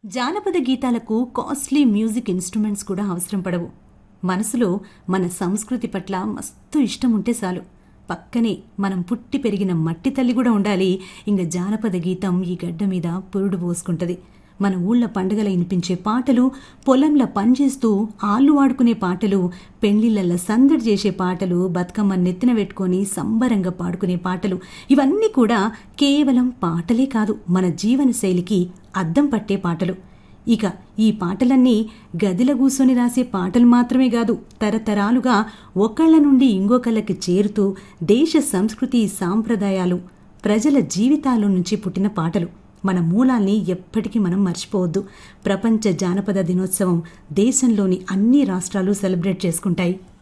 జానపద గీతాలకు costly music instruments కూడా అవసరం పడవు మనసులో మన సంస్కృతి పట్ల మస్తు ఇష్టం ఉంటే చాలు పక్కనే మనం పుట్టి పెరిగిన మట్టి తల్లి కూడా ఉండాలి ఇంక జానపద గీతం ఈ గడ్డ మీద పురుడు పోసుకుంటది మన ఊళ్ళ పండుగల వినిపించే పాటలు పొలంల పనిచేస్తూ ఆళ్ళు వాడుకునే పాటలు పెళ్లిళ్ళ సందడి చేసే పాటలు బతుకమ్మ నెత్తిన పెట్టుకొని సంబరంగా పాడుకునే పాటలు ఇవన్నీ కూడా కేవలం పాటలే కాదు మన జీవన శైలికి అద్దం పట్టే పాటలు ఇక ఈ పాటలన్నీ గదిల కూర్చొని రాసే పాటలు మాత్రమే కాదు తరతరాలుగా ఒకళ్ళ నుండి ఇంకొకళ్ళకి చేరుతూ దేశ సంస్కృతి సాంప్రదాయాలు ప్రజల జీవితాల నుంచి పుట్టిన పాటలు మన మూలాల్ని ఎప్పటికీ మనం మర్చిపోవద్దు ప్రపంచ జానపద దినోత్సవం దేశంలోని అన్ని రాష్ట్రాలు సెలబ్రేట్ చేసుకుంటాయి